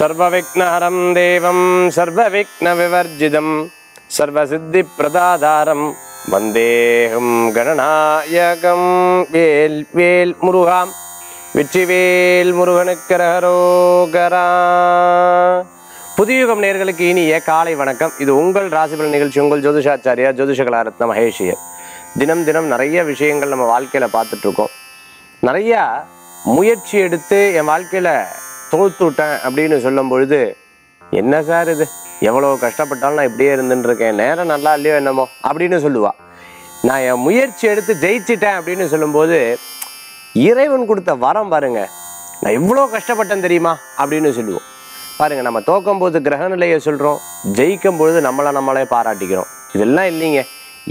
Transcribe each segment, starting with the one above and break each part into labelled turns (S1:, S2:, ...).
S1: சர்வவிக்னஹரம் தேவம் சர்வவிக்ன விவர்ஜிதம் சர்வசித்திப்பிரதாதாரம் வந்தேகம் கணநாயகம் வேல் வேல் முருகாம் வெற்றிவேல் முருகனுக்கரகரோகரா புதியுகம் நேர்களுக்கு இனிய காலை வணக்கம் இது உங்கள் ராசிபலன் நிகழ்ச்சி உங்கள் ஜோதிஷாச்சாரியா ஜோதிஷ கலாரத்ன மகேஷியர் தினம் தினம் நிறைய விஷயங்கள் நம்ம வாழ்க்கையில் பார்த்துட்டு இருக்கோம் நிறையா முயற்சி எடுத்து என் வாழ்க்கையில் தோத்து விட்டேன் அப்படின்னு சொல்லும் பொழுது என்ன சார் இது எவ்வளோ கஷ்டப்பட்டாலும் நான் இப்படியே இருந்துட்டு இருக்கேன் நேரம் நல்லா இல்லையோ என்னமோ அப்படின்னு சொல்லுவா நான் என் முயற்சி எடுத்து ஜெயிச்சிட்டேன் அப்படின்னு சொல்லும்போது இறைவன் கொடுத்த வரம் பாருங்க நான் இவ்வளோ கஷ்டப்பட்டேன் தெரியுமா அப்படின்னு சொல்லுவோம் பாருங்க நம்ம தோக்கும் போது கிரக நிலையை சொல்கிறோம் ஜெயிக்கும் பொழுது நம்மளை நம்மளே பாராட்டிக்கிறோம் இதெல்லாம் இல்லைங்க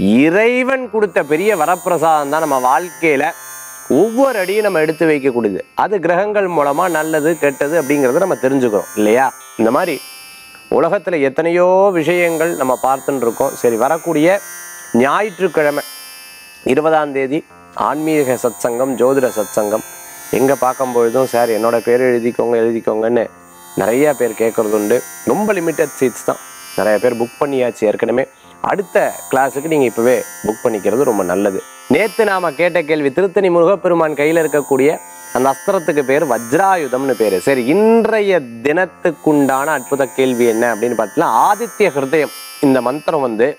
S1: இறைவன் கொடுத்த பெரிய வரப்பிரசாதம் தான் நம்ம வாழ்க்கையில் ஒவ்வொரு அடியும் நம்ம எடுத்து வைக்கக்கூடியது அது கிரகங்கள் மூலமாக நல்லது கெட்டது அப்படிங்கிறத நம்ம தெரிஞ்சுக்கிறோம் இல்லையா இந்த மாதிரி உலகத்தில் எத்தனையோ விஷயங்கள் நம்ம பார்த்துட்டு இருக்கோம் சரி வரக்கூடிய ஞாயிற்றுக்கிழமை இருபதாம் தேதி ஆன்மீக சத்சங்கம் ஜோதிட சத்சங்கம் எங்கே பார்க்கும் பொழுதும் சார் என்னோட பேர் எழுதிக்கோங்க எழுதிக்கோங்கன்னு நிறைய பேர் கேட்குறது உண்டு ரொம்ப லிமிட்டட் சீட்ஸ் தான் நிறைய பேர் புக் பண்ணியாச்சு ஏற்கனவே அடுத்த கிளாஸுக்கு நீங்கள் இப்போவே புக் பண்ணிக்கிறது ரொம்ப நல்லது நேற்று நாம் கேட்ட கேள்வி திருத்தணி முருகப்பெருமான் கையில் இருக்கக்கூடிய அந்த அஸ்திரத்துக்கு பேர் வஜ்ராயுதம்னு பேர் சரி இன்றைய தினத்துக்குண்டான அற்புத கேள்வி என்ன அப்படின்னு பார்த்தீங்கன்னா ஆதித்ய ஹிருதயம் இந்த மந்திரம் வந்து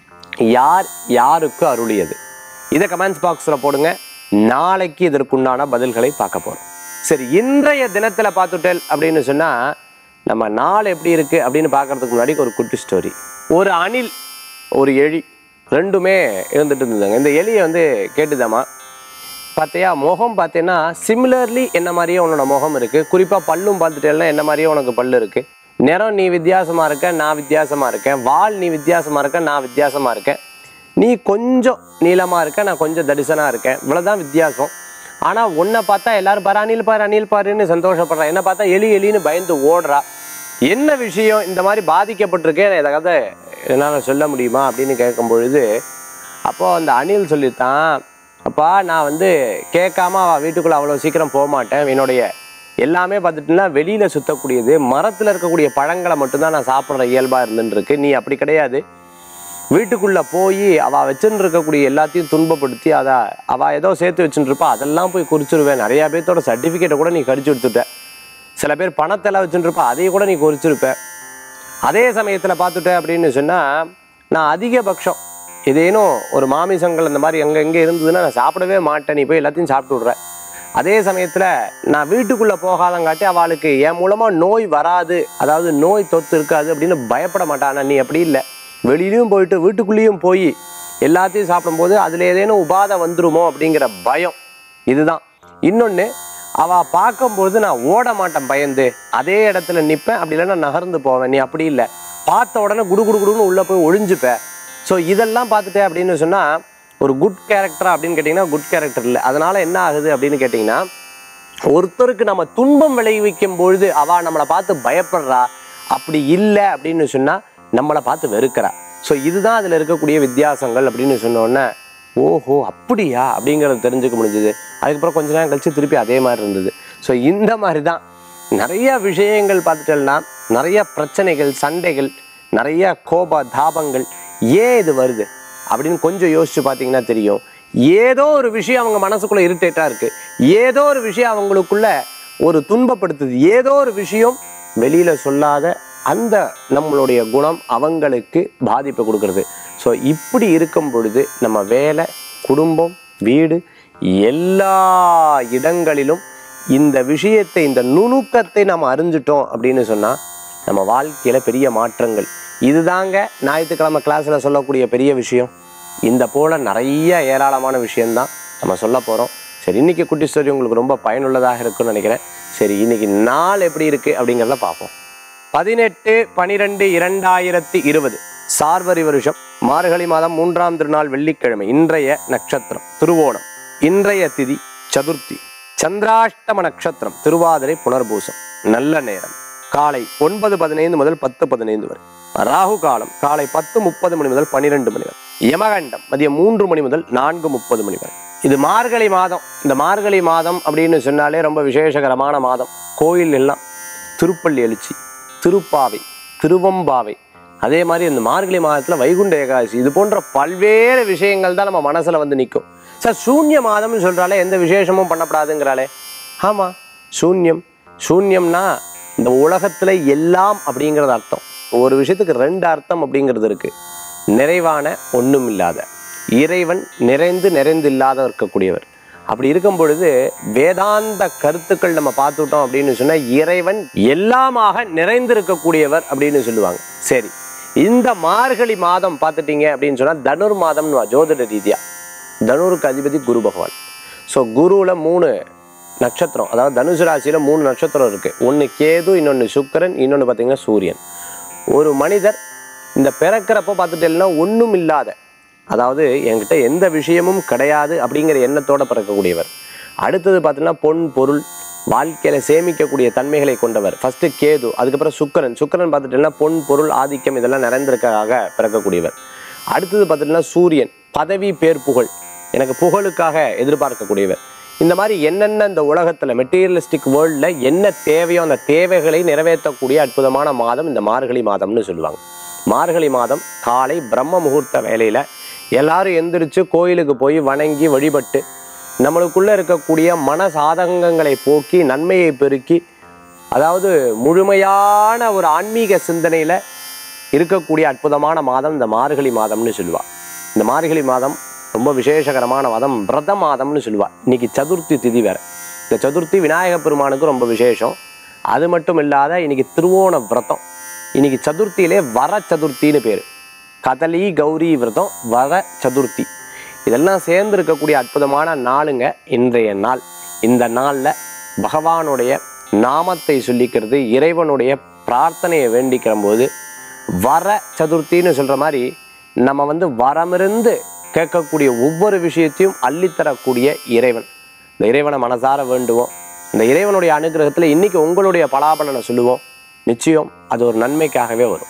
S1: யார் யாருக்கு அருளியது இதை கமெண்ட்ஸ் பாக்ஸில் போடுங்க நாளைக்கு இதற்குண்டான பதில்களை பார்க்க போகிறோம் சரி இன்றைய தினத்தில் பார்த்துட்டேல் அப்படின்னு சொன்னால் நம்ம நாள் எப்படி இருக்குது அப்படின்னு பார்க்கறதுக்கு முன்னாடி ஒரு குட்டி ஸ்டோரி ஒரு அணில் ஒரு எலி ரெண்டுமே இருந்துட்டு இருந்ததுங்க இந்த எலியை வந்து கேட்டுதாம்மா பார்த்தியா முகம் பார்த்தீங்கன்னா சிமிலர்லி என்ன மாதிரியே உன்னோட முகம் இருக்குது குறிப்பாக பல்லும் பார்த்துட்டேன்னா என்ன மாதிரியே உனக்கு பல்லு இருக்குது நிறம் நீ வித்தியாசமாக இருக்க நான் வித்தியாசமாக இருக்கேன் வால் நீ வித்தியாசமாக இருக்க நான் வித்தியாசமாக இருக்கேன் நீ கொஞ்சம் நீளமாக இருக்க நான் கொஞ்சம் தடிசனாக இருக்கேன் இவ்வளோதான் வித்தியாசம் ஆனால் உன்னை பார்த்தா எல்லாரும் பாரு அணில் பாரு அணில் பாருன்னு சந்தோஷப்படுறா என்ன பார்த்தா எலி எலின்னு பயந்து ஓடுறா என்ன விஷயம் இந்த மாதிரி பாதிக்கப்பட்டிருக்கேன் ஏதாவது என்னால் சொல்ல முடியுமா அப்படின்னு கேட்கும் பொழுது அப்போது அந்த அணில் சொல்லித்தான் அப்பா நான் வந்து கேட்காம அவள் வீட்டுக்குள்ளே அவ்வளோ சீக்கிரம் போக மாட்டேன் என்னுடைய எல்லாமே பார்த்துட்டுனா வெளியில் சுத்தக்கூடியது மரத்தில் இருக்கக்கூடிய பழங்களை மட்டும்தான் நான் சாப்பிட்ற இயல்பாக இருந்துன்னு இருக்கு நீ அப்படி கிடையாது வீட்டுக்குள்ளே போய் அவள் வச்சுன்னு இருக்கக்கூடிய எல்லாத்தையும் துன்பப்படுத்தி அதை அவள் ஏதோ சேர்த்து வச்சுட்டு இருப்பா அதெல்லாம் போய் குறிச்சிருவேன் நிறையா பேர்த்தோட சர்டிஃபிகேட்டை கூட நீ கடிச்சு கொடுத்துட்ட சில பேர் பணத்தெல்லாம் வச்சுட்டு இருப்பா அதையும் கூட நீ குறிச்சிருப்ப அதே சமயத்தில் பார்த்துட்ட அப்படின்னு சொன்னால் நான் அதிகபட்சம் ஏதேனும் ஒரு மாமிசங்கள் இந்த மாதிரி எங்கே எங்கே இருந்ததுன்னா நான் சாப்பிடவே மாட்டேன் நீ போய் எல்லாத்தையும் சாப்பிட்டு விட்ற அதே சமயத்தில் நான் வீட்டுக்குள்ளே போகாதங்காட்டி அவளுக்கு என் மூலமாக நோய் வராது அதாவது நோய் தொத்து இருக்காது அப்படின்னு பயப்பட மாட்டான் நீ அப்படி இல்லை வெளியிலையும் போயிட்டு வீட்டுக்குள்ளேயும் போய் எல்லாத்தையும் சாப்பிடும்போது அதில் ஏதேனும் உபாதை வந்துருமோ அப்படிங்கிற பயம் இதுதான் இன்னொன்று அவள் பார்க்கும்போது நான் ஓட மாட்டேன் பயந்து அதே இடத்துல நிற்பேன் அப்படி இல்லைன்னா நகர்ந்து போவேன் நீ அப்படி இல்லை பார்த்த உடனே குடு குடு குடுன்னு உள்ளே போய் ஒழிஞ்சுப்பேன் ஸோ இதெல்லாம் பார்த்துட்டே அப்படின்னு சொன்னால் ஒரு குட் கேரக்டரா அப்படின்னு கேட்டிங்கன்னா குட் கேரக்டர் இல்லை அதனால் என்ன ஆகுது அப்படின்னு கேட்டிங்கன்னா ஒருத்தருக்கு நம்ம துன்பம் விளைவிக்கும் பொழுது அவள் நம்மளை பார்த்து பயப்படுறா அப்படி இல்லை அப்படின்னு சொன்னால் நம்மளை பார்த்து வெறுக்கிறா ஸோ இதுதான் அதில் இருக்கக்கூடிய வித்தியாசங்கள் அப்படின்னு சொன்னோடனே ஓஹோ அப்படியா அப்படிங்கிறத தெரிஞ்சுக்க முடிஞ்சுது அதுக்கப்புறம் கொஞ்ச நேரம் கழிச்சு திருப்பி அதே மாதிரி இருந்தது ஸோ இந்த மாதிரி தான் நிறைய விஷயங்கள் பார்த்துட்டோம்னா நிறைய பிரச்சனைகள் சண்டைகள் நிறைய கோப தாபங்கள் ஏன் இது வருது அப்படின்னு கொஞ்சம் யோசிச்சு பார்த்தீங்கன்னா தெரியும் ஏதோ ஒரு விஷயம் அவங்க மனசுக்குள்ள இரிட்டேட்டாக இருக்கு ஏதோ ஒரு விஷயம் அவங்களுக்குள்ள ஒரு துன்பப்படுத்துது ஏதோ ஒரு விஷயம் வெளியில சொல்லாத அந்த நம்மளுடைய குணம் அவங்களுக்கு பாதிப்பை கொடுக்கறது ஸோ இப்படி இருக்கும் பொழுது நம்ம வேலை குடும்பம் வீடு எல்லா இடங்களிலும் இந்த விஷயத்தை இந்த நுணுக்கத்தை நம்ம அறிஞ்சிட்டோம் அப்படின்னு சொன்னால் நம்ம வாழ்க்கையில் பெரிய மாற்றங்கள் இதுதாங்க ஞாயிற்றுக்கிழமை கிளாஸில் சொல்லக்கூடிய பெரிய விஷயம் இந்த போல் நிறைய ஏராளமான விஷயம்தான் நம்ம சொல்ல போகிறோம் சரி இன்னைக்கு குட்டி ஸ்டோரி உங்களுக்கு ரொம்ப பயனுள்ளதாக இருக்கும்னு நினைக்கிறேன் சரி இன்னைக்கு நாள் எப்படி இருக்குது அப்படிங்கிறத பார்ப்போம் பதினெட்டு பனிரெண்டு இரண்டாயிரத்தி இருபது சார்வரி வருஷம் மார்கழி மாதம் மூன்றாம் திருநாள் வெள்ளிக்கிழமை இன்றைய நட்சத்திரம் திருவோணம் இன்றைய திதி சதுர்த்தி சந்திராஷ்டம நட்சத்திரம் திருவாதிரை புனர்பூசம் நல்ல நேரம் காலை ஒன்பது பதினைந்து முதல் பத்து பதினைந்து வரை ராகு காலம் காலை பத்து முப்பது மணி முதல் பன்னிரெண்டு மணி வரை யமகண்டம் மதியம் மூன்று மணி முதல் நான்கு முப்பது மணி வரை இது மார்கழி மாதம் இந்த மார்கழி மாதம் அப்படின்னு சொன்னாலே ரொம்ப விசேஷகரமான மாதம் கோயில் எல்லாம் திருப்பள்ளி எழுச்சி திருப்பாவை திருவம்பாவை அதே மாதிரி இந்த மார்கழி மாதத்தில் வைகுண்ட ஏகாதசி இது போன்ற பல்வேறு விஷயங்கள் தான் நம்ம மனசில் வந்து நிற்கும் சார் சூன்ய மாதம்னு சொல்கிறாலே எந்த விசேஷமும் பண்ணப்படாதுங்கிறாளே ஆமாம் சூன்யம் சூன்யம்னா இந்த உலகத்தில் எல்லாம் அப்படிங்கிறது அர்த்தம் ஒரு விஷயத்துக்கு ரெண்டு அர்த்தம் அப்படிங்கிறது இருக்கு நிறைவான ஒன்றும் இல்லாத இறைவன் நிறைந்து நிறைந்து இல்லாத இருக்கக்கூடியவர் அப்படி இருக்கும் பொழுது வேதாந்த கருத்துக்கள் நம்ம பார்த்துட்டோம் அப்படின்னு சொன்னா இறைவன் எல்லாமாக நிறைந்திருக்கக்கூடியவர் அப்படின்னு சொல்லுவாங்க சரி இந்த மார்கழி மாதம் பார்த்துட்டீங்க அப்படின்னு சொன்னா தனுர் மாதம்னு வா, ஜோதிட ரீதியா தனுருக்கு அதிபதி குரு பகவான் ஸோ குருவில் மூணு நட்சத்திரம் அதாவது தனுசு ராசியில மூணு நட்சத்திரம் இருக்கு ஒன்று கேது இன்னொன்று சுக்கிரன் இன்னொன்று பார்த்தீங்கன்னா சூரியன் ஒரு மனிதர் இந்த பிறக்கிறப்போ பார்த்துட்டேன்னா ஒன்றும் இல்லாத அதாவது என்கிட்ட எந்த விஷயமும் கிடையாது அப்படிங்கிற எண்ணத்தோட பிறக்கக்கூடியவர் அடுத்தது பார்த்தீங்கன்னா பொன் பொருள் வாழ்க்கையில சேமிக்கக்கூடிய தன்மைகளை கொண்டவர் ஃபர்ஸ்ட் கேது அதுக்கப்புறம் சுக்கிரன் சுக்கிரன் பார்த்துட்டீங்கன்னா பொன் பொருள் ஆதிக்கம் இதெல்லாம் நிறைந்திருக்காக பிறக்கக்கூடியவர் அடுத்தது பார்த்துட்டீங்கன்னா சூரியன் பதவி பேர் புகழ் எனக்கு புகழுக்காக எதிர்பார்க்கக்கூடியவர் இந்த மாதிரி என்னென்ன இந்த உலகத்தில் மெட்டீரியலிஸ்டிக் வேர்ல்டில் என்ன தேவையோ அந்த தேவைகளை நிறைவேற்றக்கூடிய அற்புதமான மாதம் இந்த மார்கழி மாதம்னு சொல்லுவாங்க மார்கழி மாதம் காலை பிரம்ம முகூர்த்த வேலையில் எல்லாரும் எந்திரிச்சு கோயிலுக்கு போய் வணங்கி வழிபட்டு நம்மளுக்குள்ள இருக்கக்கூடிய மன சாதகங்களை போக்கி நன்மையை பெருக்கி அதாவது முழுமையான ஒரு ஆன்மீக சிந்தனையில் இருக்கக்கூடிய அற்புதமான மாதம் இந்த மார்கழி மாதம்னு சொல்லுவா இந்த மார்கழி மாதம் ரொம்ப விசேஷகரமான மாதம் விரத மாதம்னு சொல்லுவா இன்னைக்கு சதுர்த்தி திதி வேற இந்த சதுர்த்தி விநாயக பெருமானுக்கு ரொம்ப விசேஷம் அது மட்டும் இல்லாத இன்னைக்கு திருவோண விரதம் இன்னைக்கு சதுர்த்தியிலே வர சதுர்த்தின்னு பேர் கதலி கௌரி விரதம் வர சதுர்த்தி இதெல்லாம் சேர்ந்து இருக்கக்கூடிய அற்புதமான நாளுங்க இன்றைய நாள் இந்த நாளில் பகவானுடைய நாமத்தை சொல்லிக்கிறது இறைவனுடைய பிரார்த்தனையை வேண்டிக்கிற போது வர சதுர்த்தின்னு சொல்கிற மாதிரி நம்ம வந்து வரமிருந்து கேட்கக்கூடிய ஒவ்வொரு விஷயத்தையும் அள்ளித்தரக்கூடிய இறைவன் இந்த இறைவனை மனசார வேண்டுவோம் இந்த இறைவனுடைய அனுகிரகத்தில் இன்னைக்கு உங்களுடைய பலாபலனை சொல்லுவோம் நிச்சயம் அது ஒரு நன்மைக்காகவே வரும்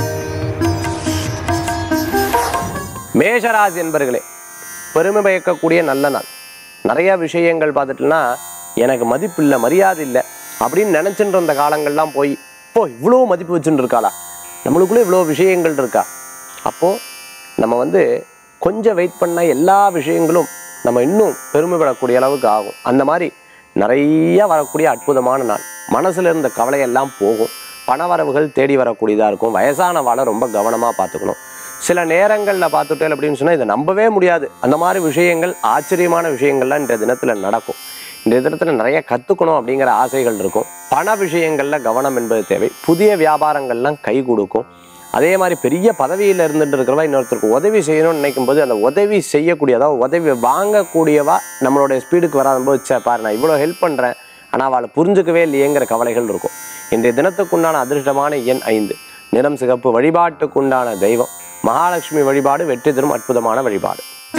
S1: மேஷராசி என்பர்களே பெருமை பயக்கக்கூடிய நல்ல நாள் நிறைய விஷயங்கள் பார்த்துட்டுனா எனக்கு மதிப்பு இல்லை மரியாதை இல்லை அப்படின்னு நினச்சிட்டு இருந்த காலங்கள்லாம் போய் இப்போ இவ்வளோ மதிப்பு வச்சுட்டு இருக்காளா நம்மளுக்குள்ளே இவ்வளோ விஷயங்கள் இருக்கா அப்போது நம்ம வந்து கொஞ்சம் வெயிட் பண்ணால் எல்லா விஷயங்களும் நம்ம இன்னும் பெருமைப்படக்கூடிய அளவுக்கு ஆகும் அந்த மாதிரி நிறைய வரக்கூடிய அற்புதமான நாள் மனசுல இருந்த கவலையெல்லாம் போகும் பணவரவுகள் தேடி வரக்கூடியதாக இருக்கும் வயசானவாளை ரொம்ப கவனமாக பார்த்துக்கணும் சில நேரங்களில் பார்த்துட்டேன் அப்படின்னு சொன்னால் இதை நம்பவே முடியாது அந்த மாதிரி விஷயங்கள் ஆச்சரியமான விஷயங்கள்லாம் இன்றைய தினத்தில் நடக்கும் இந்த தினத்தில் நிறைய கற்றுக்கணும் அப்படிங்கிற ஆசைகள் இருக்கும் பண விஷயங்களில் கவனம் என்பது தேவை புதிய வியாபாரங்கள்லாம் கை கொடுக்கும் அதே மாதிரி பெரிய பதவியில் இருந்துட்டு இருக்கிறவா இன்னொருத்தருக்கு உதவி செய்யணும்னு நினைக்கும் போது அந்த உதவி செய்யக்கூடிய அதாவது உதவி வாங்கக்கூடியவா நம்மளுடைய ஸ்பீடுக்கு வராத போது "ச்சே, பாரு நான் இவ்வளோ ஹெல்ப் பண்ணுறேன் ஆனால் அவளை புரிஞ்சுக்கவே இல்லையேங்கிற கவலைகள் இருக்கும் இன்றைய தினத்துக்குண்டான அதிர்ஷ்டமான எண் ஐந்து நிறம் சிகப்பு வழிபாட்டுக்குண்டான தெய்வம் மகாலட்சுமி வழிபாடு வெற்றி தரும் அற்புதமான வழிபாடு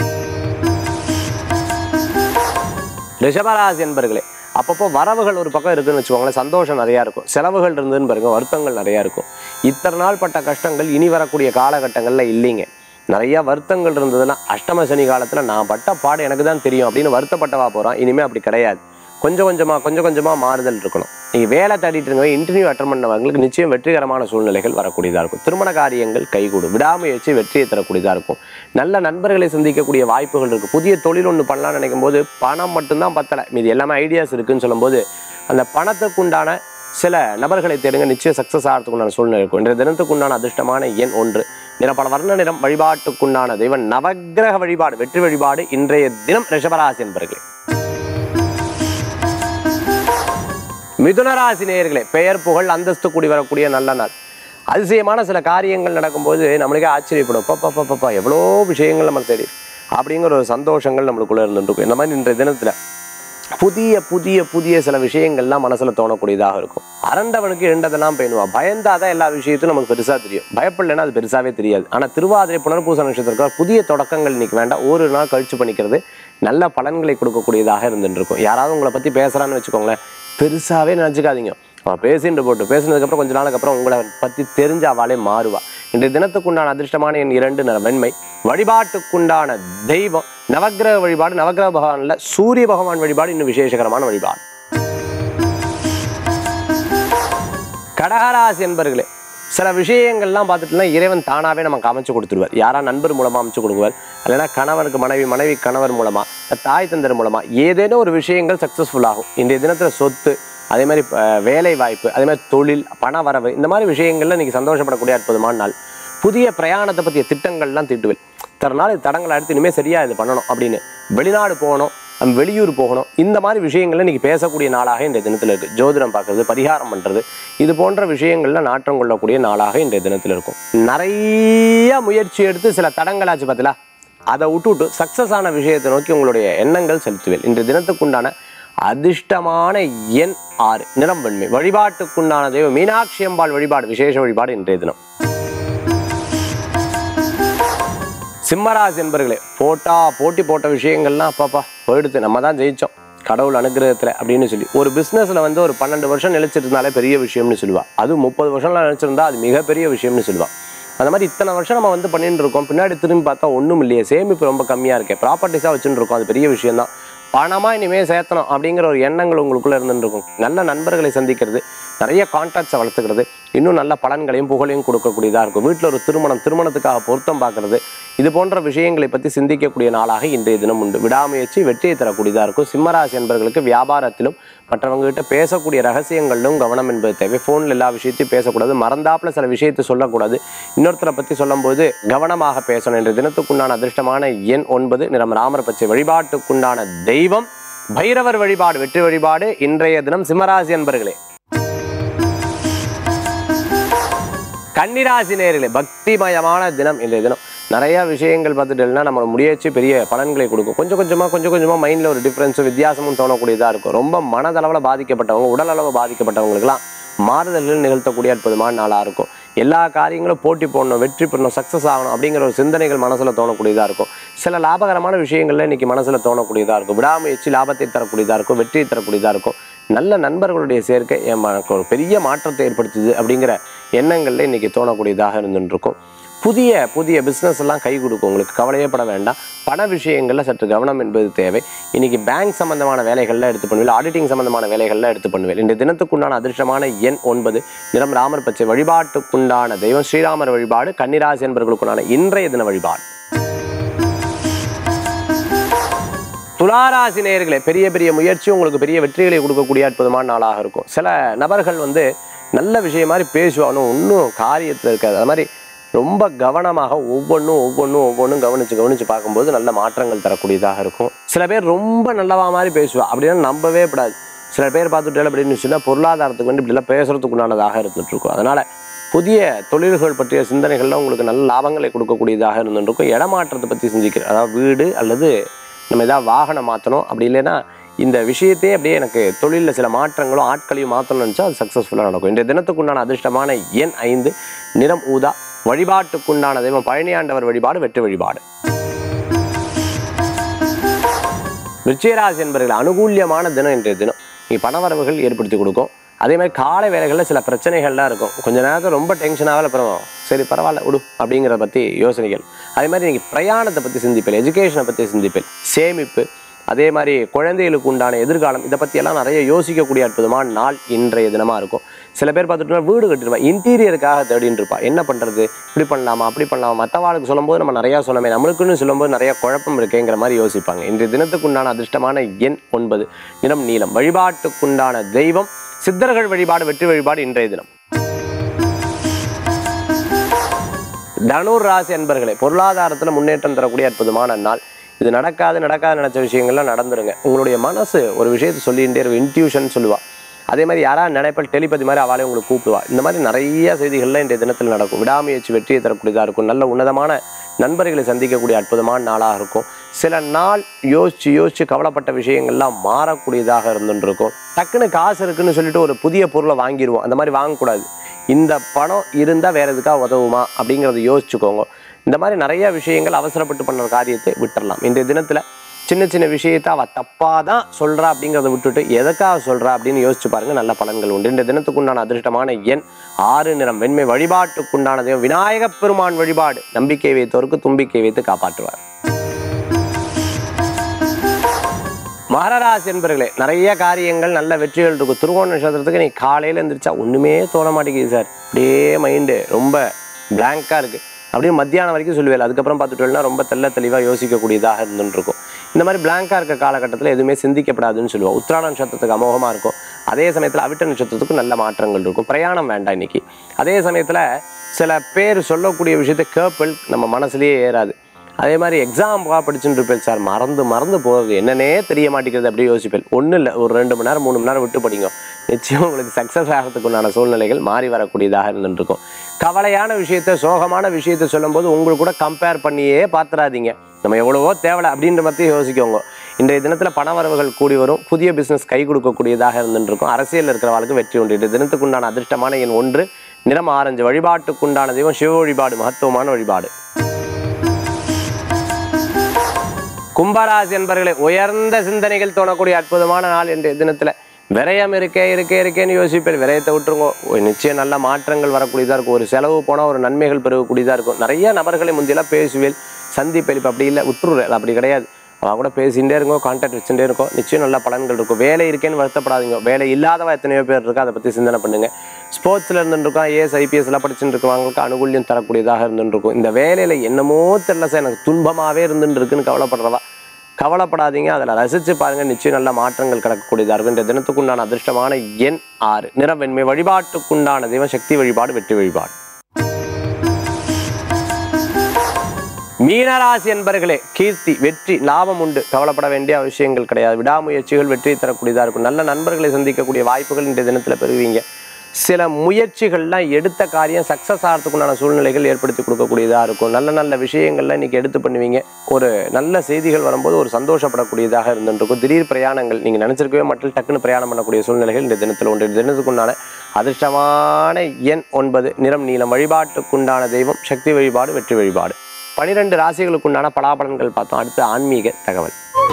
S1: ரிஷபராசி என்பர்களே அப்பப்போ வரவுகள் ஒரு பக்கம் இருக்குன்னு வச்சுக்கோங்களேன் சந்தோஷம் நிறையா இருக்கும் செலவுகள் இருந்ததுன்னு பாருங்க வருத்தங்கள் நிறையா இருக்கும் இத்தனை நாள் பட்ட கஷ்டங்கள் இனி வரக்கூடிய காலகட்டங்களில் இல்லைங்க நிறைய வருத்தங்கள் இருந்ததுன்னா அஷ்டம சனி காலத்தில் நான் பட்ட பாடு எனக்கு தான் தெரியும் அப்படின்னு வருத்தப்பட்டவா போகிறான் இனிமேல் அப்படி கிடையாது கொஞ்சம் கொஞ்சமாக கொஞ்சம் கொஞ்சமாக மாறுதல் இருக்கணும் நீங்கள் வேலை தேடிட்டு இருங்க இன்டர்வியூ அட்டன் பண்ணவங்களுக்கு நிச்சயம் வெற்றிகரமான சூழ்நிலைகள் வரக்கூடியதாக இருக்கும் திருமண காரியங்கள் கைகூடும் விடாமுயற்சி வெற்றியை தரக்கூடியதாக இருக்கும் நல்ல நண்பர்களை சந்திக்கக்கூடிய வாய்ப்புகள் இருக்குது புதிய தொழில் ஒன்று பண்ணலாம்னு நினைக்கும் போது பணம் மட்டும்தான் பத்தலை மீது எல்லாமே ஐடியாஸ் இருக்குன்னு சொல்லும்போது அந்த பணத்துக்குண்டான சில நபர்களை தேடுங்க நிச்சயம் சக்ஸஸ் ஆகிறதுக்குண்டான சூழ்நிலை இருக்கும் இன்றைய தினத்துக்குண்டான அதிர்ஷ்டமான எண் ஒன்று நிறம் பல வர்ண நிறம் வழிபாட்டுக்குண்டான தெய்வம் நவக்கிரக வழிபாடு வெற்றி வழிபாடு இன்றைய தினம் ரிஷபராசி என்பர்களே மிதுனராசி நேயர்களே பெயர் புகழ் அந்தஸ்து கூடி வரக்கூடிய நல்ல நாள் அதிசயமான சில காரியங்கள் நடக்கும்போது நம்மளுக்கே ஆச்சரியப்படும் பப்பா பப்பா எவ்வளோ விஷயங்கள் நம்ம தேடி அப்படிங்கிற ஒரு சந்தோஷங்கள் நம்மளுக்குள்ள இருந்துட்டு இருக்கும் இந்த மாதிரி இன்றைய தினத்துல புதிய புதிய புதிய சில விஷயங்கள்லாம் மனசுல தோணக்கூடியதாக இருக்கும் அரண்டவனுக்கு இரண்டதெல்லாம் பேணுவான் பயந்தாதான் எல்லா விஷயத்தையும் நமக்கு பெருசா தெரியும் பயப்படலைன்னா அது பெருசாவே தெரியாது ஆனா திருவாதிரை புனர்பூச நட்சத்திரம் புதிய தொடக்கங்கள் இன்னைக்கு வேண்டாம் ஒரு நாள் கழிச்சு பண்ணிக்கிறது நல்ல பலன்களை கொடுக்கக்கூடியதாக இருந்துட்டு இருக்கும் யாராவது உங்களை பத்தி பேசுறான்னு வச்சுக்கோங்களேன் பெருசாவே நினைச்சுக்காதீங்க அவன் பேசிட்டு போட்டு பேசினதுக்கப்புறம் கொஞ்ச நாளுக்கு அப்புறம் உங்களை பத்தி தெரிஞ்ச அவளே மாறுவா இன்றைய தினத்துக்குண்டான அதிர்ஷ்டமான என் இரண்டு நிற வெண்மை வழிபாட்டுக்குண்டான தெய்வம் நவக்கிரக வழிபாடு நவக்கிரக பகவான்ல சூரிய பகவான் வழிபாடு இன்னும் விசேஷகரமான வழிபாடு கடகராசி என்பர்களே சில விஷயங்கள்லாம் பார்த்துட்டுனா இறைவன் தானாகவே நமக்கு அமைச்சு கொடுத்துருவார் யாரா நண்பர் மூலமாக அமைச்சு கொடுக்குவார் இல்லைன்னா கணவருக்கு மனைவி மனைவி கணவர் மூலமாக தாய் தந்தர் மூலமாக ஏதேனும் ஒரு விஷயங்கள் சக்ஸஸ்ஃபுல் ஆகும் இன்றைய தினத்தில் சொத்து அதே மாதிரி அஹ், வேலை வாய்ப்பு அதே மாதிரி தொழில் பண வரவு இந்த மாதிரி விஷயங்கள்ல இன்னைக்கு சந்தோஷப்படக்கூடிய அற்புதமான நாள் புதிய பிரயாணத்தை பற்றிய திட்டங்கள்லாம் தீட்டுவேன் தர நாள் இது தடங்களை அடுத்து இனிமேல் சரியாக இது பண்ணணும் அப்படின்னு வெளிநாடு போகணும் நம்ம வெளியூர் போகணும் இந்த மாதிரி விஷயங்கள்ல இன்னைக்கு பேசக்கூடிய நாளாக இன்றைய தினத்தில் இருக்குது ஜோதிடம் பார்க்குறது பரிகாரம் பண்ணுறது இது போன்ற விஷயங்கள்ல நாட்டம் கொள்ளக்கூடிய நாளாக இன்றைய தினத்தில் இருக்கும் நிறைய முயற்சி எடுத்து சில தடங்களாச்சு பார்த்தீங்களா அதை விட்டு விட்டு சக்ஸஸ் ஆன விஷயத்தை நோக்கி உங்களுடைய எண்ணங்கள் செலுத்துவேன் இன்றைய தினத்துக்குண்டான அதிர்ஷ்டமான எண் ஆறு நிறம் வெண்மை வழிபாட்டுக்குண்டான தெய்வம் மீனாட்சி அம்பாள் வழிபாடு விசேஷ வழிபாடு இன்றைய தினம் சிம்மராசி என்பர்களே போட்டா போட்டி போட்ட விஷயங்கள்லாம் அப்பாப்பா போயிடுத்து நம்ம தான் ஜெயிச்சோம் கடவுள் அனுகிரகத்தில் அப்படின்னு சொல்லி ஒரு பிஸ்னஸில் வந்து ஒரு பன்னெண்டு வருஷம் நிலைச்சிட்டு இருந்தாலே பெரிய விஷயம்னு சொல்லுவா அது முப்பது வருஷம்லாம் நினைச்சிருந்தா அது மிகப்பெரிய விஷயம்னு சொல்லுவா அந்த மாதிரி இத்தனை வருஷம் நம்ம வந்து பண்ணிட்டு இருக்கோம் பின்னாடி திரும்பி பார்த்தா ஒன்றும் இல்லையே சேமிப்பு ரொம்ப கம்மியாக இருக்கே ப்ராப்பர்ட்டிஸாக வச்சுட்டு இருக்கோம் அது பெரிய விஷயம் தான் பணமாக இனிமேல் சேர்த்தணும் அப்படிங்கிற ஒரு எண்ணங்கள் உங்களுக்குள்ளே இருந்துட்டு இருக்கும் நல்ல நண்பர்களை சந்திக்கிறது நிறைய கான்டாக்ட்ஸை வளர்த்துக்கிறது இன்னும் நல்ல பலன்களையும் புகழையும் கொடுக்கக்கூடியதாக இருக்கும் வீட்டில் ஒரு திருமணம் திருமணத்துக்காக பொருத்தம் பார்க்கறது இது போன்ற விஷயங்களை பற்றி சிந்திக்கக்கூடிய நாளாக இன்றைய தினம் உண்டு விடாமுயற்சி வெற்றியை தரக்கூடியதாக இருக்கும் சிம்மராசி என்பவர்களுக்கு வியாபாரத்திலும் மற்றவங்க கிட்ட பேசக்கூடிய ரகசியங்களிலும் கவனம் என்பது தேவை ஃபோனில் எல்லா விஷயத்தையும் பேசக்கூடாது மறந்தாப்புல சில விஷயத்தை சொல்லக்கூடாது இன்னொருத்தரை பற்றி சொல்லும்போது கவனமாக பேசணும் இன்றைய தினத்துக்குண்டான அதிர்ஷ்டமான எண் ஒன்பது நிறம் ராமர் பச்சை வழிபாட்டுக்குண்டான தெய்வம் பைரவர் வழிபாடு வெற்றி வழிபாடு இன்றைய தினம் சிம்மராசி என்பர்களே கன்னிராசி நேர்களே பக்திமயமான தினம் இன்றைய தினம் நிறைய விஷயங்கள் பார்த்துட்டேன்னா நம்ம முயற்சி பெரிய பலன்களை கொடுக்கும் கொஞ்சம் கொஞ்சமாக கொஞ்சம் கொஞ்சமாக மைண்டில் ஒரு டிஃப்ரென்ஸும் வித்தியாசமும் தோணக்கூடியதாக இருக்கும் ரொம்ப மனதளவில் பாதிக்கப்பட்டவங்க உடல் அளவு பாதிக்கப்பட்டவங்களுக்குலாம் மாறுதல்கள் நிகழ்த்தக்கூடிய அற்புதமான நாளாக இருக்கும் எல்லா காரியங்களும் போட்டி போடணும் வெற்றி பெறணும் சக்ஸஸ் ஆகணும் அப்படிங்கிற ஒரு சிந்தனைகள் மனசில் தோணக்கூடியதாக இருக்கும் சில லாபகரமான விஷயங்கள்ல இன்னைக்கு மனசில் தோணக்கூடியதாக இருக்கும் விடாமுயற்சி லாபத்தை தரக்கூடியதாக இருக்கும் வெற்றியை தரக்கூடியதாக இருக்கும் நல்ல நண்பர்களுடைய சேர்க்கை என் மனக்கு ஒரு பெரிய மாற்றத்தை ஏற்படுத்துது அப்படிங்கிற எண்ணங்கள்ல இன்னைக்கு தோணக்கூடியதாக இருந்துட்டு இருக்கும் புதிய புதிய பிஸ்னஸ் எல்லாம் கை கொடுக்கும் உங்களுக்கு கவலையே பட வேண்டாம் பண விஷயங்கள்ல சற்று கவனம் என்பது தேவை இன்னைக்கு பேங்க் சம்பந்தமான வேலைகள்ல எடுத்து பண்ணுவேன் ஆடிட்டிங் சம்பந்தமான வேலைகள்ல எடுத்து பண்ணுவேன் இந்த தினத்துக்குண்டான அதிர்ஷ்டமான எண் ஒன்பது நிறம் ராமர் பச்சை வழிபாட்டுக்குண்டான தெய்வம் ஸ்ரீராமர் வழிபாடு கன்னிராசி என்பவர்களுக்குண்டான இன்றைய தின வழிபாடு துளாராசி நேயர்களே பெரிய பெரிய முயற்சி உங்களுக்கு பெரிய வெற்றிகளை கொடுக்கக்கூடிய அற்புதமான நாளாக இருக்கும் சில நபர்கள் வந்து நல்ல விஷயம் மாதிரி பேசுவாங்க ஒன்றும் காரியத்தில் இருக்காது அது மாதிரி ரொம்ப கவனமாக ஒவ்வொன்றும் ஒவ்வொன்றும் ஒவ்வொன்றும் கவனித்து கவனித்து பார்க்கும்போது நல்ல மாற்றங்கள் தரக்கூடியதாக இருக்கும் சில பேர் ரொம்ப நல்லவா மாதிரி பேசுவா அப்படின்னா நம்பவே கூடாது சில பேர் பார்த்துட்டு அப்படின்னு சொன்னால் பொருளாதாரத்துக்கு வந்து இப்படிலாம் பேசுறதுக்குண்டானதாக இருந்துட்டு இருக்கும் அதனால் புதிய தொழில்கள் பற்றிய சிந்தனைகள்லாம் உங்களுக்கு நல்ல லாபங்களை கொடுக்கக்கூடியதாக இருந்துட்டு இருக்கும் இடமாற்றத்தை பற்றி சிந்திக்கிறேன் அதாவது வீடு அல்லது நம்ம ஏதாவது வாகனம் மாற்றணும் அப்படி இல்லைன்னா இந்த விஷயத்தையே அப்படியே எனக்கு தொழிலில் சில மாற்றங்களும் ஆட்களையும் மாற்றணும்னு நினச்சா அது சக்ஸஸ்ஃபுல்லாக நடக்கும் இன்றைய தினத்துக்குண்டான அதிர்ஷ்டமான எண் ஐந்து நிறம் ஊதா வழிபாட்டுக்குண்டான தெய்வம் பழனியாண்டவர் வழிபாடு வெற்றி வழிபாடு விருச்சிகராசி என்பவர்கள் அனுகூல்யமான தினம் இன்றைய தினம் நீ பணவரவுகள் ஏற்படுத்தி கொடுக்கும் அதே மாதிரி காலை வேலைகளில் சில பிரச்சனைகள்லாம் இருக்கும் கொஞ்ச நேரத்தில் ரொம்ப டென்ஷனாகல அப்புறம் சரி பரவாயில்ல விடு அப்படிங்கிறத பற்றி யோசனைகள் அதே மாதிரி நீங்கள் பிரயாணத்தை பற்றி சிந்திப்பேன் எஜுகேஷனை பற்றி சிந்திப்பேன் சேமிப்பு அதே மாதிரி குழந்தைகளுக்கு உண்டான எதிர்காலம் இதை பற்றியெல்லாம் நிறைய யோசிக்கக்கூடிய அற்புதமான நாள் இன்றைய தினமாக இருக்கும் சில பேர் பார்த்துட்டோம்னா வீடு கட்டிருப்பா இன்டீரியருக்காக தேடின்னு இருப்பா என்ன பண்ணுறது இப்படி பண்ணலாமா அப்படி பண்ணலாமா மற்றவாளுக்கு சொல்லும்போது நம்ம நிறையா சொல்லமே நம்மளுக்குன்னு சொல்லும்போது நிறைய குழப்பம் இருக்கேங்கிற மாதிரி யோசிப்பாங்க இன்றைய தினத்துக்குண்டான அதிர்ஷ்டமான எண் ஒன்பது நிறம் நீளம் வழிபாட்டுக்குண்டான தெய்வம் சித்தர்கள் வழிபாடு வெற்றி வழிபாடு இன்றைய தினம் தனுர் ராசி அன்பர்களே பொருளாதாரத்தில் முன்னேற்றம் தரக்கூடிய அற்புதமான நாள் இது நடக்காது நடக்காது நினச்ச விஷயங்கள்லாம் நடந்துருங்க உங்களுடைய மனசு ஒரு விஷயத்தை சொல்லிகிட்டே இருக்கும் இன்ட்யூஷன் சொல்லுவா அதே மாதிரி யாராவது நினைப்பல் டெலிபதி மாதிரி அவளே உங்களுக்கு கூப்பிடுவா இந்த மாதிரி நிறைய செய்திகள்லாம் இன்றைய தினத்தில் நடக்கும் விடாமுயற்சி வெற்றியை தரக்கூடியதாக இருக்கும் நல்ல உன்னதமான நண்பர்களை சந்திக்கக்கூடிய அற்புதமான நாளாக இருக்கும் சில நாள் யோசிச்சு யோசிச்சு கவலைப்பட்ட விஷயங்கள்லாம் மாறக்கூடியதாக இருந்துட்டு இருக்கும் டக்குன்னு காசு இருக்குன்னு சொல்லிட்டு ஒரு புதிய பொருளை வாங்கிடுவோம் அந்த மாதிரி வாங்கக்கூடாது இந்த பணம் இருந்தால் வேற எதுக்காக உதவுமா அப்படிங்கிறத யோசிச்சுக்கோங்க இந்த மாதிரி நிறைய விஷயங்கள் அவசரப்பட்டு பண்ணுற காரியத்தை விட்டுறலாம் இன்றைய தினத்தில் சின்ன சின்ன விஷயத்தை அவள் தப்பாக தான் சொல்கிறா அப்படிங்கிறத விட்டுட்டு எதுக்காக சொல்கிறா அப்படின்னு யோசிச்சு பாருங்க நல்ல பலன்கள் உண்டு இந்த தினத்துக்குண்டான அதிர்ஷ்டமான எண் ஆறு நிறம் வெண்மை வழிபாட்டுக்குண்டான தெய்வம் விநாயகப் பெருமான் வழிபாடு நம்பிக்கை வைத்தோருக்கு தும்பிக்கை வைத்து காப்பாற்றுவார் மகராசி என்பர்களே நிறைய காரியங்கள் நல்ல வெற்றிகள் இருக்கும் திருவோண நட்சத்திரத்துக்கு நீ காலையில் எழுந்திரிச்சா ஒன்றுமே தோண மாட்டேங்குது சார் அப்படியே மைண்டு ரொம்ப பிளாங்காக இருக்குது அப்படியே மத்தியானம் வரைக்கும் சொல்லுவேன் அதுக்கப்புறம் பார்த்துட்டோம்னா ரொம்ப தெள்ள தெளிவாக யோசிக்கக்கூடியதாக இருந்துட்டு இருக்கும் இந்த மாதிரி பிளாங்காக இருக்க காலகட்டத்தில் எதுவுமே சிந்திக்கப்படாதுன்னு சொல்லுவோம் உத்திராட நட்சத்திரத்துக்கு அமோகமாக இருக்கும் அதே சமயத்தில் அவிட்ட நட்சத்திரத்துக்கு நல்ல மாற்றங்கள் இருக்கும் பிரயாணம் வேண்டாம் இன்னைக்கு அதே சமயத்தில் சில பேர் சொல்லக்கூடிய விஷயத்தை கேப்பல் நம்ம மனசுலயே ஏறாது அதே மாதிரி எக்ஸாமுக்காக படிச்சுட்டு இருப்பேன் சார் மறந்து மறந்து போகுது என்னன்னே தெரிய மாட்டேங்கிறது அப்படியே யோசிப்பேன் ஒன்றும் இல்லை ஒரு ரெண்டு மணி நேரம் மூணு மணி நேரம் விட்டு படிங்க நிச்சயம் உங்களுக்கு சக்ஸஸ் ஆகிறதுக்கு உண்டான சூழ்நிலைகள் மாறி வரக்கூடியதாக இருந்துட்டு இருக்கும் கவலையான விஷயத்த சோகமான விஷயத்த சொல்லும்போது உங்களுக்கு கூட கம்பேர் பண்ணியே பார்த்துறாதீங்க நம்ம எவ்வளவோ தேவலை அப்படின்ற மாதிரி யோசிக்கோங்க இன்றைய தினத்தில் பண வரவுகள் கூடி வரும் புதிய பிஸ்னஸ் கை கொடுக்கக்கூடியதாக இருந்துட்டு இருக்கும் அரசியலில் இருக்கிறவர்களுக்கு வெற்றி உண்டு இன்றைய தினத்துக்குண்டான அதிர்ஷ்டமான எண் ஒன்று நிறம் ஆரஞ்சு வழிபாட்டுக்குண்டான தெய்வம் சிவ வழிபாடு மகத்துவமான வழிபாடு கும்பராசி என்பர்களே உயர்ந்த சிந்தனைகள் தோணக்கூடிய அற்புதமான நாள் இன்றைய தினத்துல விரயம் இருக்கே இருக்கே இருக்கேன்னு யோசிப்பேன் விரயத்தை விட்டுருங்க ஒரு நிச்சயம் நல்ல மாற்றங்கள் வரக்கூடியதாக இருக்கும் ஒரு செலவு போனால் ஒரு நன்மைகள் பெறக்கூடியதாக இருக்கும் நிறைய நபர்களை முந்தியெல்லாம் பேசுவேல் சந்திப்பேன் இப்போ அப்படி இல்லை விட்டுரு அது அப்படி கிடையாது அவன் கூட பேசிகிட்டே இருக்கோம் கான்டாக்ட் வச்சுட்டே இருக்கோம் நிச்சயம் நல்ல பலன்கள் இருக்கும் வேலை இருக்கேன்னு வருத்தப்படாதீங்க வேலை இல்லாதவ எத்தனையோ பேர் இருக்கா அதை பற்றி சிந்தனை பண்ணுங்க ஸ்போர்ட்ஸில் இருந்துருக்கோம் ஏஎஸ் ஐபிஎஸ்லாம் படிச்சுட்டு இருக்கவங்களுக்கு அனுகூல்யம் தரக்கூடியதாக இருந்துட்டு இருக்கும் இந்த வேலையில் என்னமோ தெரியல சார் எனக்கு துன்பமாகவே இருந்துட்டு இருக்குன்னு கவலைப்படுறவா கவலைப்படாதீங்க அதில் ரசித்து பாருங்கள் நிச்சயம் நல்ல மாற்றங்கள் கிடக்கக்கூடியதாக இருக்கும் இந்த தினத்துக்குண்டான அதிர்ஷ்டமான எண் ஆறு நிறம் வெண்மை வழிபாட்டுக்குண்டான தெய்வம் சக்தி வழிபாடு வெற்றி வழிபாடு மீனராசி என்பர்களே கீர்த்தி வெற்றி லாபம் உண்டு கவலைப்பட வேண்டிய விஷயங்கள் கிடையாது விடாமுயற்சிகள் வெற்றி தரக்கூடியதாக இருக்கும் நல்ல நண்பர்களை சந்திக்கக்கூடிய வாய்ப்புகள் இன்றைய தினத்தில் பெறுவீங்க சில முயற்சிகள்லாம் எடுத்த காரியம் சக்ஸஸ் ஆகிறதுக்குண்டான சூழ்நிலைகள் ஏற்படுத்தி கொடுக்கக்கூடியதாக இருக்கும் நல்ல நல்ல விஷயங்கள்லாம் இன்றைக்கி எடுத்து பண்ணுவீங்க ஒரு நல்ல செய்திகள் வரும்போது ஒரு சந்தோஷப்படக்கூடியதாக இருந்துருக்கும் திடீர் பிரயாணங்கள் நீங்கள் நினச்சிருக்கவே மட்டும் டக்குன்னு பிரயாணம் பண்ணக்கூடிய சூழ்நிலைகள் இந்த தினத்தில் உண்டு இந்த தினத்துக்குண்டான அதிர்ஷ்டமான எண் ஒன்பது நிறம் நீளம் வழிபாட்டுக்குண்டான தெய்வம் சக்தி வழிபாடு வெற்றி வழிபாடு பனிரெண்டு ராசிகளுக்குண்டான பலாபலன்கள் பார்த்தோம் அடுத்து ஆன்மீக தகவல்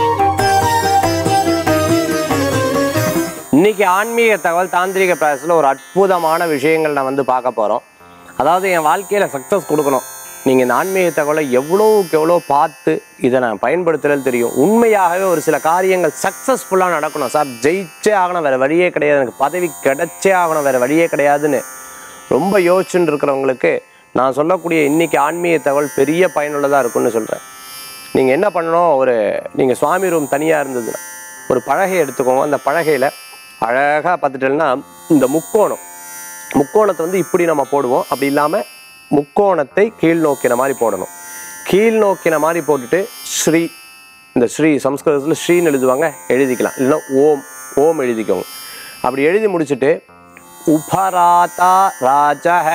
S1: இன்னைக்கு ஆன்மீக தகவல் தாந்திரிக பிரயாசத்தில் ஒரு அற்புதமான விஷயங்கள் நான் வந்து பார்க்க போகிறோம் அதாவது என் வாழ்க்கையில் சக்ஸஸ் கொடுக்கணும் நீங்கள் இந்த ஆன்மீக தகவலை எவ்வளோவுக்கு எவ்வளோ பார்த்து இதை நான் பயன்படுத்துறது தெரியும் உண்மையாகவே ஒரு சில காரியங்கள் சக்ஸஸ்ஃபுல்லாக நடக்கணும் சார் ஜெயிச்சே ஆகணும் வேறு வழியே கிடையாது எனக்கு பதவி கிடைச்சே ஆகணும் வேறு வழியே கிடையாதுன்னு ரொம்ப யோசிச்சுட்டு இருக்கிறவங்களுக்கு நான் சொல்லக்கூடிய இன்னைக்கு ஆன்மீக தகவல் பெரிய பயனுள்ளதாக இருக்கும்னு சொல்கிறேன் நீங்கள் என்ன பண்ணணும் ஒரு நீங்கள் சுவாமி ரூம் தனியாக இருந்ததுன்னா ஒரு பலகை எடுத்துக்கோங்க அந்த பலகையில் அழகாக பார்த்துட்டேன்னா இந்த முக்கோணம் முக்கோணத்தை வந்து இப்படி நம்ம போடுவோம் அப்படி இல்லாமல் முக்கோணத்தை கீழ் நோக்கின மாதிரி போடணும் கீழ் நோக்கின மாதிரி போட்டுட்டு ஸ்ரீ இந்த ஸ்ரீ சம்ஸ்கிருதத்தில் ஸ்ரீன்னு எழுதுவாங்க எழுதிக்கலாம் இல்லைன்னா ஓம் ஓம் எழுதிக்கோங்க அப்படி எழுதி முடிச்சுட்டு உபராதா ராஜஹ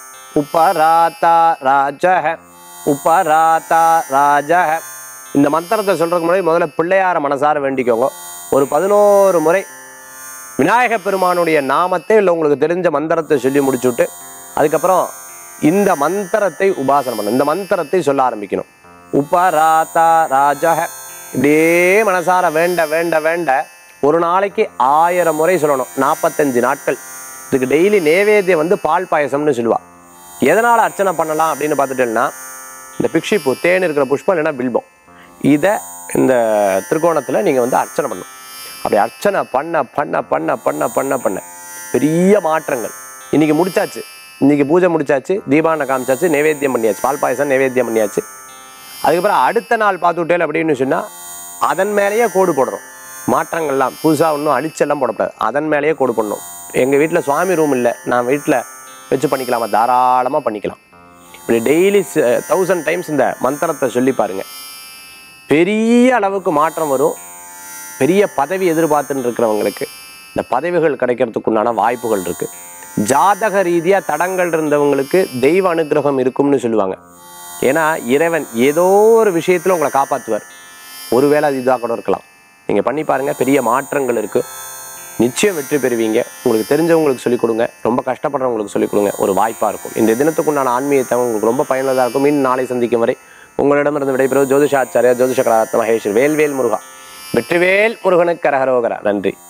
S1: உபராதா ராஜஹ உபராதா ராஜஹ இந்த மந்திரத்தை சொல்றதுக்கு முன்னாடி முதல்ல பிள்ளையார மனசார வேண்டிக்கோங்க ஒரு பதினோரு முறை விநாயக பெருமானுடைய நாமத்தை இல்லை உங்களுக்கு தெரிஞ்ச மந்திரத்தை சொல்லி முடிச்சுட்டு அதுக்கப்புறம் இந்த மந்திரத்தை உபாசனம் பண்ணணும் இந்த மந்திரத்தை சொல்ல ஆரம்பிக்கணும் உபராதா ராஜக இப்படியே மனசார வேண்ட வேண்ட வேண்ட ஒரு நாளைக்கு ஆயிரம் முறை சொல்லணும் நாற்பத்தஞ்சு நாட்கள் இதுக்கு டெய்லி நேவேத்தியம் வந்து பால் பாயசம்னு சொல்லுவா எதனால் அர்ச்சனை பண்ணலாம் அப்படின்னு பார்த்துட்டேன்னா இந்த பிக்ஷிப்பூ தேன் இருக்கிற புஷ்பம் இல்லைன்னா பில்பம் இதை இந்த திருக்கோணத்தில் நீங்கள் வந்து அர்ச்சனை பண்ணணும் அப்படி அர்ச்சனை பண்ண பண்ண பண்ண பண்ண பண்ண பண்ண பெரிய மாற்றங்கள் இன்னைக்கு முடிச்சாச்சு இன்னைக்கு பூஜை முடிச்சாச்சு தீபாவளி காமிச்சாச்சு நைவேத்தியம் பண்ணியாச்சு பால் பாயசம் நைவேத்தியம் பண்ணியாச்சு அதுக்கப்புறம் அடுத்த நாள் பார்த்து விட்டேன் அப்படின்னு சொன்னால் அதன் மேலேயே கோடு போடுறோம் மாற்றங்கள்லாம் புதுசாக ஒன்றும் அழிச்செல்லாம் போடக்கூடாது அதன் மேலேயே கோடு போடணும் எங்கள் வீட்டில் சுவாமி ரூம் இல்லை நான் வீட்டில் வச்சு பண்ணிக்கலாமா தாராளமாக பண்ணிக்கலாம் இப்படி டெய்லி தௌசண்ட் டைம்ஸ் இந்த மந்திரத்தை சொல்லி பாருங்கள் பெரிய அளவுக்கு மாற்றம் வரும் பெரிய பதவி எதிர்பார்த்துன்னு இருக்கிறவங்களுக்கு இந்த பதவிகள் கிடைக்கிறதுக்குண்டான வாய்ப்புகள் இருக்கு ஜாதக ரீதியாக தடங்கள் இருந்தவங்களுக்கு தெய்வ அனுகிரகம் இருக்கும்னு சொல்லுவாங்க ஏன்னா இறைவன் ஏதோ ஒரு விஷயத்தில் உங்களை காப்பாற்றுவார் ஒருவேளை அது இதாக கூட இருக்கலாம் நீங்கள் பண்ணி பாருங்க பெரிய மாற்றங்கள் இருக்கு நிச்சயம் வெற்றி பெறுவீங்க உங்களுக்கு தெரிஞ்சவங்களுக்கு சொல்லிக் கொடுங்க ரொம்ப கஷ்டப்படுறவங்களுக்கு சொல்லிக் கொடுங்க ஒரு வாய்ப்பாக இருக்கும் இந்த தினத்துக்குண்டான ஆன்மீகத்தை உங்களுக்கு ரொம்ப பயனுள்ளதாக இருக்கும் மீண்டும் நாளை சந்திக்கும் வரை உங்களிடமிருந்து விடைபெறுவது ஜோதிஷாச்சாரியா ஜோதிஷ கலாரத்ன மகேஷ் வேல்வேல் முருகா வெற்றிவேல் முருகனுக்கு கரகரோகரா நன்றி